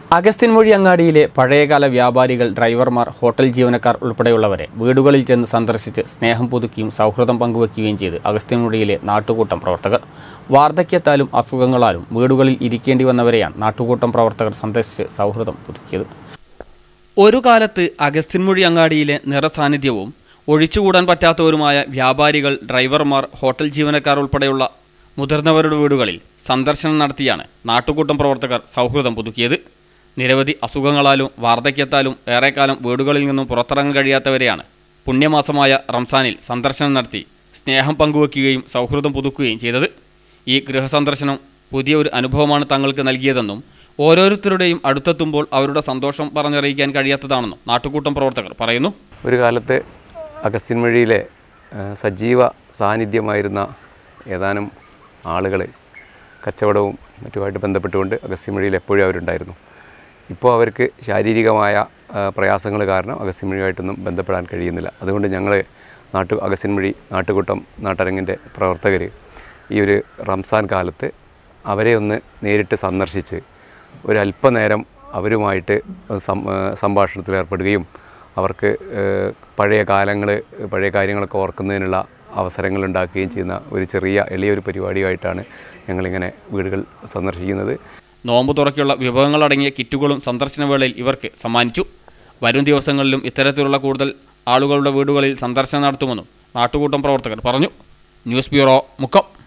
അഗസ്ത്യൻമൊഴി അങ്ങാടിയിലെ പഴയകാല വ്യാപാരികൾ ഡ്രൈവർമാർ ഹോട്ടൽ ജീവനക്കാർ ഉൾപ്പെടെയുള്ളവരെ വീടുകളിൽ ചെന്ന് സന്ദർശിച്ച് സ്നേഹം പുതുക്കിയും സൗഹൃദം പങ്കുവയ്ക്കുകയും ചെയ്ത് അഗസ്ത്യൻമൊഴിയിലെ നാട്ടുകൂട്ടം പ്രവർത്തകർ വാർദ്ധക്യത്താലും അസുഖങ്ങളാലും വീടുകളിൽ ഇരിക്കേണ്ടി വന്നവരെയാണ് നാട്ടുകൂട്ടം പ്രവർത്തകർ സന്ദർശിച്ച് സൗഹൃദം പുതുക്കിയത് ഒരു കാലത്ത് അഗസ്ത്യൻമൊഴി അങ്ങാടിയിലെ നിറസാന്നിധ്യവും ഒഴിച്ചുകൂടാൻ പറ്റാത്തവരുമായ വ്യാപാരികൾ ഡ്രൈവർമാർ ഹോട്ടൽ ജീവനക്കാർ ഉൾപ്പെടെയുള്ള മുതിർന്നവരുടെ വീടുകളിൽ സന്ദർശനം നടത്തിയാണ് നാട്ടുകൂട്ടം പ്രവർത്തകർ സൗഹൃദം പുതുക്കിയത് നിരവധി അസുഖങ്ങളാലും വാർദ്ധക്യത്താലും ഏറെക്കാലം വീടുകളിൽ നിന്നും പുറത്തിറങ്ങാൻ കഴിയാത്തവരെയാണ് പുണ്യമാസമായ റംസാനിൽ സന്ദർശനം നടത്തി സ്നേഹം പങ്കുവയ്ക്കുകയും സൗഹൃദം പുതുക്കുകയും ചെയ്തത് ഈ ഗൃഹസന്ദർശനം പുതിയ ഒരു അനുഭവമാണ് തങ്ങൾക്ക് നൽകിയതെന്നും ഓരോരുത്തരുടെയും അടുത്തെത്തുമ്പോൾ അവരുടെ സന്തോഷം പറഞ്ഞറിയിക്കാൻ കഴിയാത്തതാണെന്നും നാട്ടുകൂട്ടം പ്രവർത്തകർ പറയുന്നു ഒരു കാലത്ത് അഗസ്ത്യൻമൊഴിയിലെ ആ, സജീവ സാന്നിധ്യമായിരുന്ന ഏതാനും ആളുകൾ കച്ചവടവും മറ്റുമായിട്ട് ബന്ധപ്പെട്ടുകൊണ്ട് അഗസ്ത്യൻമൊഴിയിൽ എപ്പോഴും അവരുണ്ടായിരുന്നു ഇപ്പോൾ അവർക്ക് ശാരീരികമായ ആ, പ്രയാസങ്ങൾ കാരണം അഗസ്ത്യൻമൊഴിയുമായിട്ടൊന്നും ബന്ധപ്പെടാൻ കഴിയുന്നില്ല അതുകൊണ്ട് ഞങ്ങൾ നാട്ടു അഗസ്ത്യൻമൊഴി നാട്ടുകൂട്ടം നാട്ടരങ്ങിൻ്റെ പ്രവർത്തകർ ഈ ഒരു റംസാൻ കാലത്ത് അവരെ ഒന്ന് നേരിട്ട് സന്ദർശിച്ച് ഒരല്പനേരം അവരുമായിട്ട് സം സംഭാഷണത്തിൽ ഏർപ്പെടുകയും അവർക്ക് ഏഹ്, പഴയ കാലങ്ങൾ പഴയ കാര്യങ്ങളൊക്കെ ഓർക്കുന്നതിനുള്ള അവസരങ്ങൾ ഉണ്ടാക്കുകയും ചെയ്യുന്ന ഒരു ചെറിയ എളിയൊരു പരിപാടിയായിട്ടാണ് ഞങ്ങളിങ്ങനെ വീടുകൾ സന്ദർശിക്കുന്നത് നോമ്പ് തുറയ്ക്കുള്ള വിഭവങ്ങളടങ്ങിയ കിറ്റുകളും സന്ദർശന വേളയിൽ ഇവർക്ക് സമ്മാനിച്ചു വരും ദിവസങ്ങളിലും ഇത്തരത്തിലുള്ള കൂടുതൽ ആളുകളുടെ വീടുകളിൽ സന്ദർശനം നടത്തുമെന്നും നാട്ടുകൂട്ടം പ്രവർത്തകർ പറഞ്ഞു ന്യൂസ് ബ്യൂറോ മുക്കം